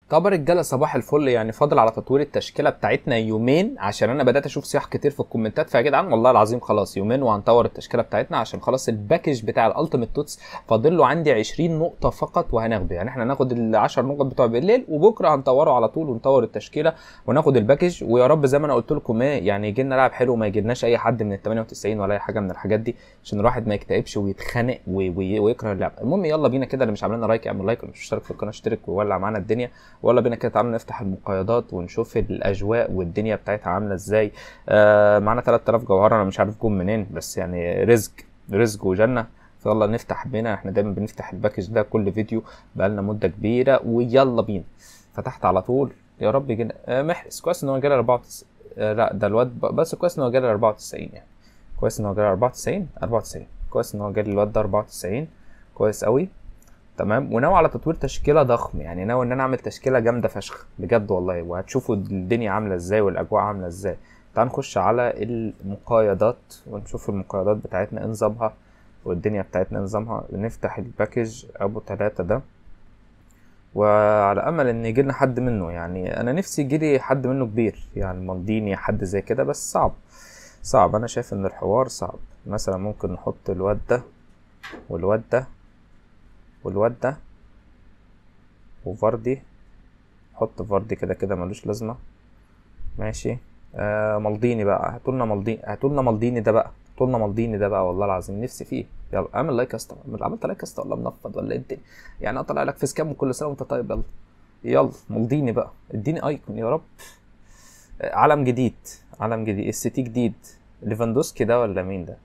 طب رجاله صباح الفل يعني فاضل على تطوير التشكيله بتاعتنا يومين عشان انا بدات اشوف صياح كتير في الكومنتات فيا جدعان والله العظيم خلاص يومين وهنطور التشكيله بتاعتنا عشان خلاص الباكج بتاع الالتيميت توتس فاضل له عندي 20 نقطه فقط وهناخده يعني احنا هناخد ال 10 نقط بتوع بالليل وبكره هنطوره على طول ونطور التشكيله وناخد الباكج ويا رب زي ما انا قلت لكم ايه يعني يجي لنا لاعب حلو وما يجيلناش اي حد من ال 98 ولا اي حاجه من الحاجات دي عشان الواحد ما يكتئبش ويتخانق وي- وي- ويكره اللعب المهم يلا بينا كده اللي مش عاملين لايك اعمل لايك واللي مش مشترك في القناه اشترك وولع معانا الدنيا ويلا بينا كده تعالوا نفتح المقايضات ونشوف الاجواء والدنيا بتاعتها عامله ازاي آه معانا 3000 جوهره انا مش عارف جم منين بس يعني رزق رزق وجنه فيلا نفتح بينا احنا دايما بنفتح الباكج ده كل فيديو بقالنا مده كبيره ويلا بينا فتحت على طول يا رب يجينا آه محرز كويس ان هو جالي 94 آه لا ده الواد ب- بس كويس ان هو جالي 94 يعني كويس ان هو جالي 94 94 كويس ان هو جالي الواد ده 94 كويس قوي تمام وناوي على تطوير تشكيله ضخم يعني ناوي ان انا اعمل تشكيله جامده فشخ بجد والله وهتشوفوا الدنيا عامله ازاي والاجواء عامله ازاي تعال نخش على المقايضات ونشوف المقايضات بتاعتنا إيه نظامها والدنيا بتاعتنا إيه نظامها نفتح الباكج ابو تلاتة ده وعلى امل ان يجيلنا حد منه يعني انا نفسي يجيلي حد منه كبير يعني مالديني حد زي كده بس صعب صعب انا شايف ان الحوار صعب مثلا ممكن نحط الواد ده والواد ده والواد ده وفاردي حط فاردي كده كده ملوش لازمة ماشي آه مالديني بقى هاتولنا مالديني هاتولنا مالديني ده بقى هاتولنا مالديني ده بقى والله العظيم نفسي فيه يلا اعمل لايك يا اسطى اعمل- عملت لايك يا اسطى ولا منفض ولا ايه الدنيا يعني اطلع لك فيس كام وكل سنه وانت طيب يلا يلا مالديني بقى اديني ايكون يا رب آه، علم جديد علم جديد السيتي جديد ليفاندوسكي ده ولا مين ده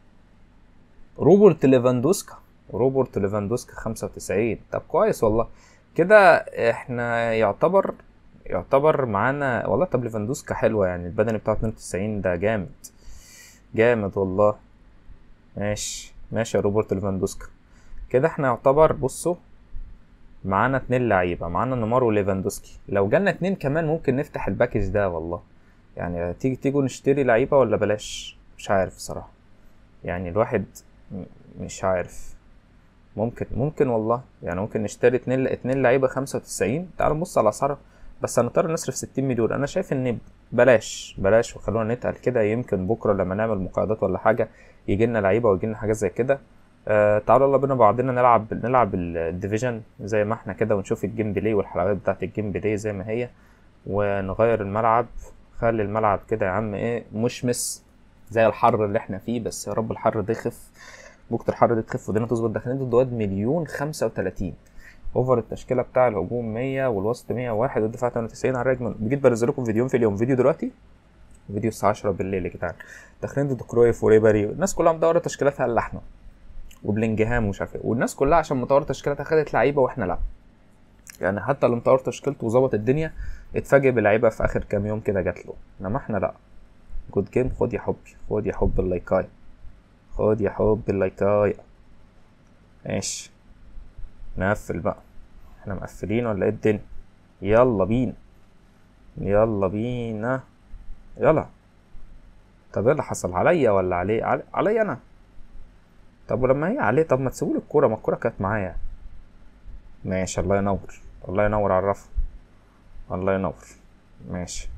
روبرت ليفاندوسكا روبرت ليفاندوسكا 95 طب كويس والله كده احنا يعتبر يعتبر معانا والله طب ليفاندوسكا حلوة يعني البدني بتاعه 92 ده جامد جامد والله ماشي ماشي يا روبرت ليفاندوسكا كده احنا يعتبر بصوا معانا اتنين لعيبة معانا نيمار وليفاندوسكي لو جالنا اتنين كمان ممكن نفتح الباكج ده والله يعني تيجي تيجوا نشتري لعيبة ولا بلاش مش عارف صراحة يعني الواحد م- مش عارف ممكن ممكن والله يعني ممكن نشتري اتنين اتنين لعيبة خمسة وتسعين تعال نبص على أسعارها بس هنضطر نصرف ستين مليون أنا شايف إن بلاش بلاش وخلونا نتقل كده يمكن بكرة لما نعمل مقايضات ولا حاجة يجيلنا لعيبة ويجيلنا حاجات زي كده آه تعالوا يلا بينا بعضنا نلعب نلعب الديفيجن زي ما احنا كده ونشوف الجيم بلاي والحلقات بتاعت الجيم بلاي زي ما هي ونغير الملعب خلي الملعب كده يا عم ايه مشمس زي الحر اللي احنا فيه بس يا رب الحر ده يخف بوقت الحر دي تخف والدنيا تظبط داخلين ضد واد مليون خمسة وتلاتين اوفر التشكيله بتاع الهجوم 100 والوسط 101 والدفاع 98 على الرجل بجيت بنزل لكم فيديوين في اليوم فيديو دلوقتي فيديو الساعه 10 بالليل يا جدعان داخلين ضد كرويف وريبري الناس كلها مدوره تشكيلاتها الا احنا وبلينجهام ومش عارف ايه والناس كلها عشان مطوره تشكيلاتها خدت لعيبه واحنا لا يعني حتى اللي مطور تشكيلته وظبط الدنيا اتفاجئ بلعيبه في اخر كام يوم كده جات له انما احنا لا جود جيم خد يا حبي خد يا حب اللايكاي خد يا حب اللايكاي ماشي نقفل بقى احنا مقفلين ولا ايه الدنيا يلا بينا يلا بينا يلا طب ايه اللي حصل عليا ولا عليه علي, علي انا طب ولما هي عليه طب ما تسيبولي الكوره ما الكوره كانت معايا ماشي الله ينور الله ينور على الرف الله ينور ماشي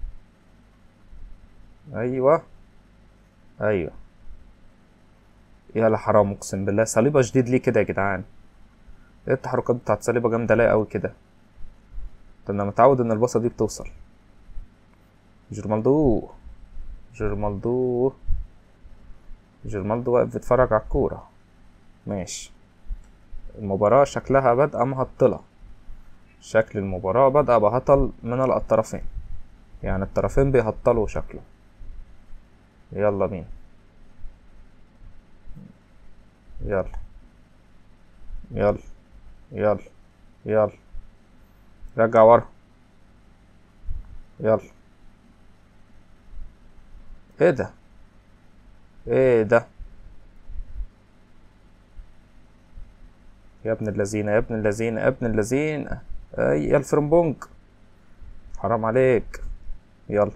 ايوه ايوه يلا حرام اقسم بالله صليبه جديد ليه كده يا جدعان ايه التحركات بتاعت صليبه جامده ليه قوي كده ده انا متعود ان الباصه دي بتوصل جرمالدو جرمالدو جرمالدو واقف بيتفرج على الكوره ماشي المباراة شكلها بادئة مهطلة شكل المباراة بادئة بهطل من الطرفين يعني الطرفين بيهطلوا شكله يلا بينا يلا يلا يلا يلا رجع ورا يلا ايه ده ايه ده يا ابن اللذين يا ابن اللذين يا ابن اللذين اي يا الفرنبونج حرام عليك يلا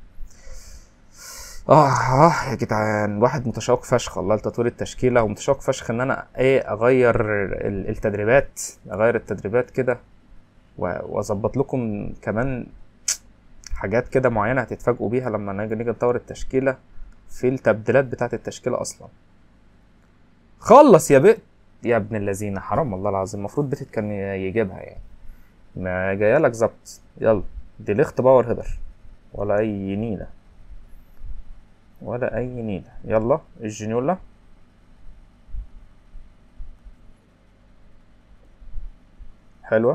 اه اه يا جدعان واحد متشوق فشخ والله لتطوير التشكيله ومتشوق فشخ ان انا ايه اغير ال- التدريبات اغير التدريبات كده و- واظبط لكم كمان حاجات كده معينة هتتفاجئوا بيها لما نيجي نيجي نطور التشكيلة في التبديلات بتاعة التشكيلة أصلا خلص يا بيت يا ابن الذين حرام والله العظيم المفروض بيتت كان يجيبها يعني ما جايه لك ظبط يلا دي ليخت باور هيدر ولا اي نيله ولا اي نيله يلا الجنيولا حلوه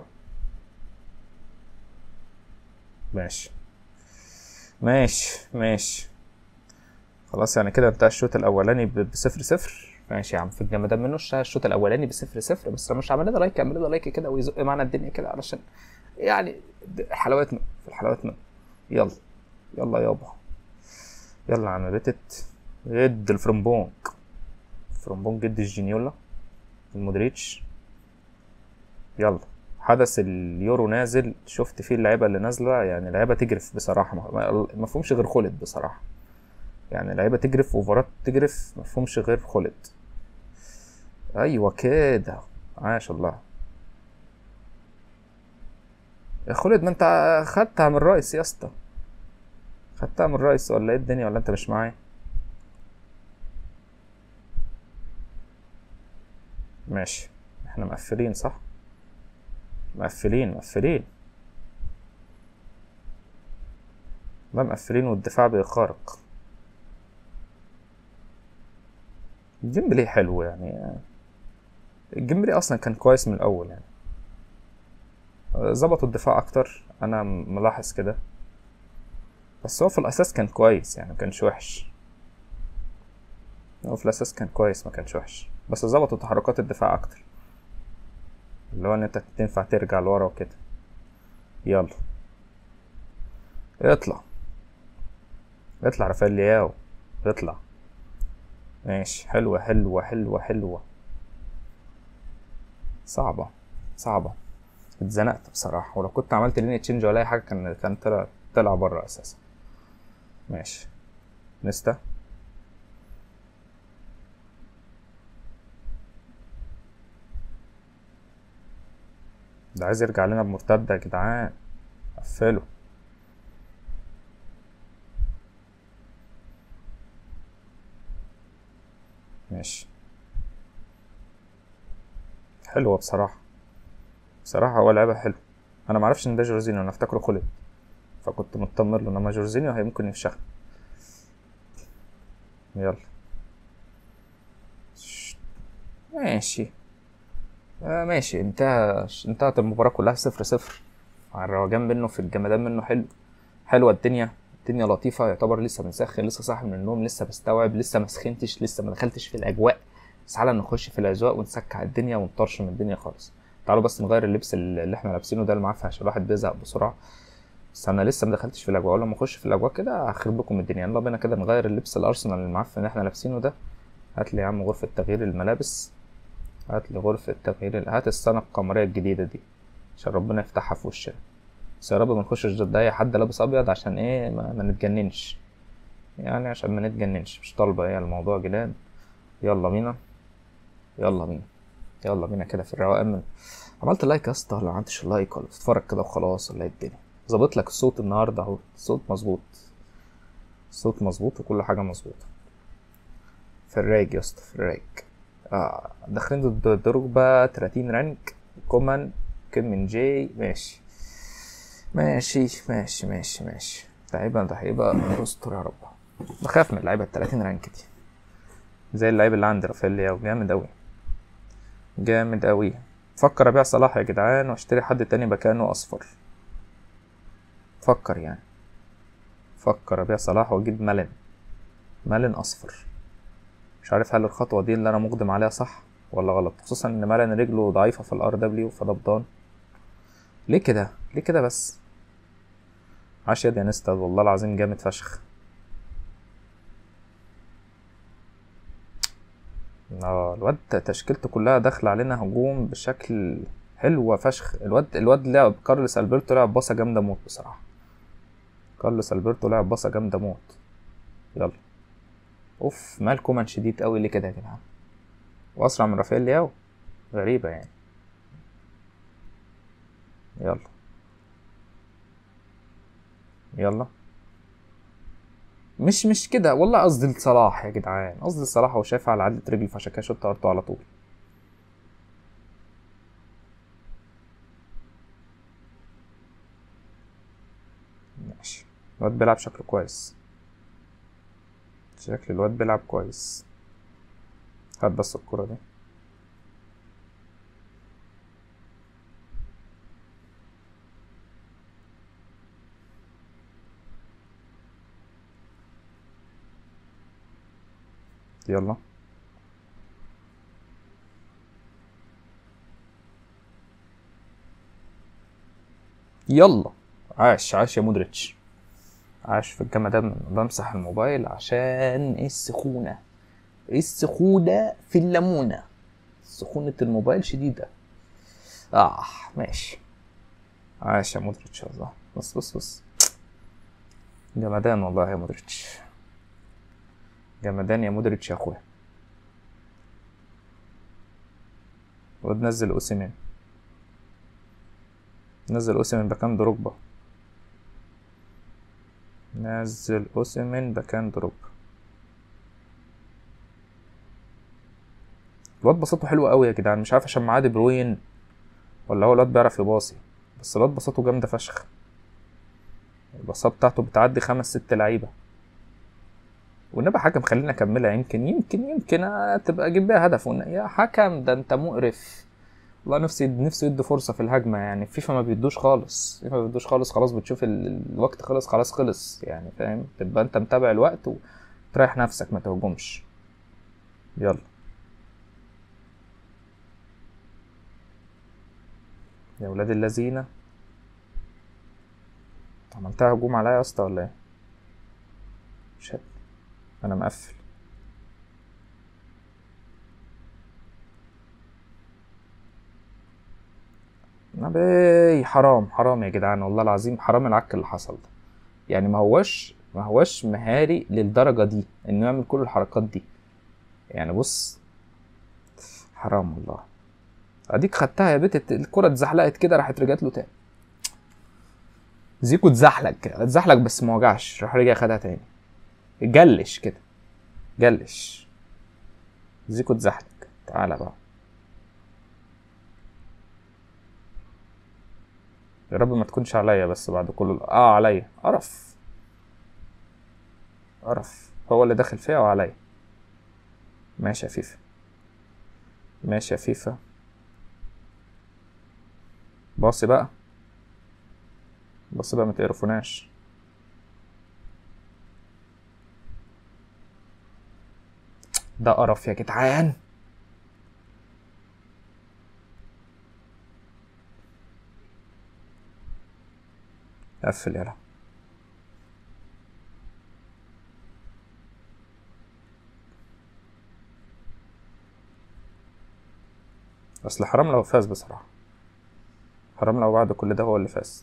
ماشي ماشي ماشي خلاص يعني كده انتهى الشوط الاولاني ب- بصفر صفر ماشي يا عم في الجمدان منه اشتغل الشوط الاولاني بصفر صفر بس لو مش عملنا ده لايك اعمل ده لايك كده ويزق معانا الدنيا كده علشان يعني د- حلاوات منه في الحلاوات منه يلا يلا يابا يلا يا عم بتت جد الفرمبونج فرمبونج جد الجينيولا المودريتش يلا حدث اليورو نازل شفت فيه اللعيبه اللي نازله يعني لعيبه تجرف بصراحه ما- ما ما فيهمش غير خلد بصراحه يعني لعيبه تجرف اوفرات تجرف ما فيهمش غير خلد ايوه كده عاش الله يا خلد ما انت خدتها من الرئيس يا اسطى خدتها من الرئيس ولا ايه الدنيا ولا انت مش معايا ماشي احنا مقفلين صح مقفلين مقفلين لا مقفلين والدفاع بيخارق الجيمبلي حلو يعني الجيمبلي اصلا كان كويس من الاول يعني ظبطوا الدفاع اكتر انا ملاحظ كده بس هو في الاساس كان كويس يعني ما كانش وحش هو في الاساس كان كويس ما كانش وحش بس ظبطوا تحركات الدفاع اكتر اللي هو ان انت تنفع ترجع لورا وكده يلا اطلع اطلع رافائيل لياو اطلع ماشي حلوة حلوة حلوة حلوة صعبة صعبة اتزنقت بصراحة ولو كنت عملت لينيا تشينج ولا أي حاجة كان كان طلع طلع بره أساسا ماشي نستا ده عايز يرجع لنا بمرتدة يا جدعان قفله ماشي حلوة بصراحة بصراحة هو لعبة حلو أنا معرفش إن ده جورزينيو أنا أفتكره خلد فكنت مطمن له إنما جورزينيو هي ممكن يفشخ يلا شت. ماشي آه ماشي انتهى انتهت المباراة كلها صفر صفر على الروجان منه في الجمدان منه حلو حلوة الدنيا الدنيا لطيفة يعتبر لسه بنسخن لسه صاحي من النوم لسه بستوعب لسه ما سخنتش لسه ما دخلتش في الأجواء بس تعالى نخش في الأجواء ونسكع الدنيا ونطرش من الدنيا خالص تعالوا بس نغير اللبس اللي احنا لابسينه ده المعفن عشان الواحد بيزهق بسرعة بس انا لسه ما دخلتش في الاجواء ولما اخش في الاجواء كده هخرب لكم الدنيا يلا بينا كده نغير اللبس الارسنال المعفن اللي احنا لابسينه ده هات لي يا عم غرفة تغيير الملابس هات لي غرفة تغيير هات السنة القمرية الجديدة دي عشان ربنا يفتحها في وشنا بس يا رب ما نخشش ضد اي حد لابس ابيض عشان ايه ما, ما نتجننش يعني عشان ما نتجننش مش طالبة ايه الموضوع جداد يلا بينا يلا بينا يلا بينا كده في الروقان من عملت لايك يا اسطى ولا ما عملتش لايك ولا بتتفرج كده وخلاص ولا ايه الدنيا ظابط لك الصوت النهارده اهو الصوت مظبوط الصوت مظبوط وكل حاجه مظبوطه في الرايق يا اسطى في الرايق اه داخلين ضد دروجبا 30 رانك كومان كيم من جي ماشي ماشي ماشي ماشي ماشي لعيبه ده هيبقى استر يا رب بخاف من اللعيبه ال 30 رانك دي زي اللعيب اللي عندي رافائيل لياو جامد اوي جامد اوي فكر ابيع صلاح يا جدعان واشتري حد تاني مكانه اصفر فكر يعني فكر ابيع صلاح واجيب مالن مالن اصفر مش عارف هل الخطوه دي اللي انا مقدم عليها صح ولا غلط خصوصا ان مالن رجله ضعيفه في الار دبليو فده بضان ليه كده ليه كده بس عاش يا نيستا والله العظيم جامد فشخ اه الواد تشكيلته كلها داخله علينا هجوم بشكل حلوة فشخ الواد الواد لعب كارلوس البرتو لعب باصة جامدة موت بصراحة كارلوس البرتو لعب باصة جامدة موت يلا اوف مال كومان شديد قوي ليه كده يا جدعان واسرع من رافائيل لياو غريبة يعني يلا يلا مش مش كده والله قصدي لصلاح يا جدعان قصدي لصلاح هو شايفها على عدة رجلي فعشان كده شوت ارتو على طول ماشي الواد بيلعب شكله كويس شكل الواد بيلعب كويس هات بس الكرة دي يلا يلا عاش عاش يا مودريتش عاش في الجمدان بمسح الموبايل عشان السخونة السخونة في الليمونة سخونة الموبايل شديدة اه ماشي عاش يا مودريتش والله بص بص بص جمدان والله يا مودريتش جمدان يا مودريتش يا اخويا ونزل اوسيمين نزل اوسيمين بكام دروجبا نزل اوسيمين بكام دروجبا الواد بساطته حلوة قوي يا جدعان مش عارف عشان معاه دي بروين ولا هو الواد بيعرف يباصي بس الواد بساطته جامدة فشخ البساطة بتاعته بتعدي خمس ست لعيبة والنبي حكم خلينا اكملها يمكن يمكن يمكن تبقى اجيب بيها هدف ون- يا حكم ده انت مقرف والله نفسي نفسي يدي فرصه في الهجمه يعني فيفا ما بيدوش خالص فيفا ما بيدوش خالص خلاص بتشوف ال- الوقت خلص خلاص خلص يعني فاهم تبقى انت متابع الوقت وتريح نفسك ما تهجمش يلا يا ولاد اللذينه عملتها هجوم عليا يا اسطى ولا ايه شت انا مقفل نبي حرام حرام يا جدعان والله العظيم حرام العك اللي حصل ده يعني ما هوش ما هوش مهاري للدرجة دي انه يعمل كل الحركات دي يعني بص حرام والله اديك خدتها يا بت الكرة اتزحلقت كده راحت رجعت له تاني زيكو اتزحلق كده اتزحلق بس ما وجعش راح رجع خدها تاني جلش كده جلش زيكو اتزحلق تعالى بقى يا رب ما تكونش عليا بس بعد كل ال- اه عليا قرف قرف هو اللي داخل فيها وعليا ماشي يا فيفا ماشي يا فيفا باصي بقى باصي بقى ما تقرفوناش ده قرف يا جدعان قفل يلا اصل حرام لو فاز بصراحة حرام لو بعد كل ده هو اللي فاز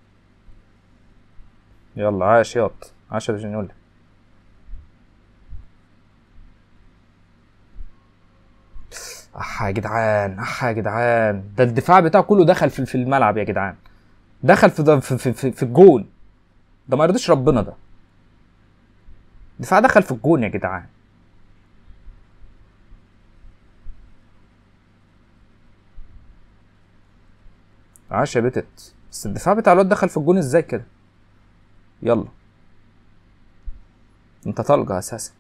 يلا عاش ياط عاش يا جنيولي اح يا جدعان اح يا جدعان ده الدفاع بتاعه كله دخل في في الملعب يا جدعان دخل في في في, في, في الجون ده ما يرضيش ربنا ده الدفاع دخل في الجون يا جدعان عاش يا بتت بس الدفاع بتاع الواد دخل في الجون ازاي كده يلا انت طلقة اساسا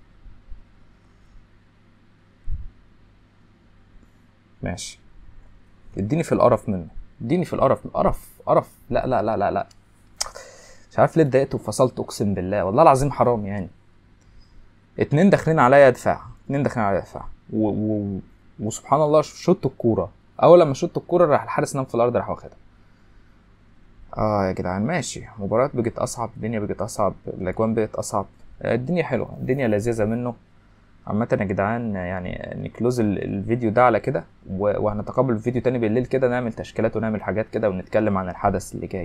ماشي اديني في القرف منه اديني في القرف قرف قرف لا لا لا لا لا مش عارف ليه اتضايقت وفصلت اقسم بالله والله العظيم حرام يعني اتنين داخلين عليا دفاع اتنين داخلين عليا دفاع و... و... وسبحان الله شوت الكوره اول لما شوت الكوره راح الحارس نام في الارض راح واخدها اه يا جدعان ماشي مباريات بقت اصعب الدنيا بقت اصعب الاجوان بقت اصعب آه، الدنيا حلوه الدنيا لذيذه منه عامة يا جدعان يعني نكلوز ال- الفيديو ده على كده و- وهنتقابل في فيديو تاني بالليل كده نعمل تشكيلات ونعمل حاجات كده ونتكلم عن الحدث اللي جاي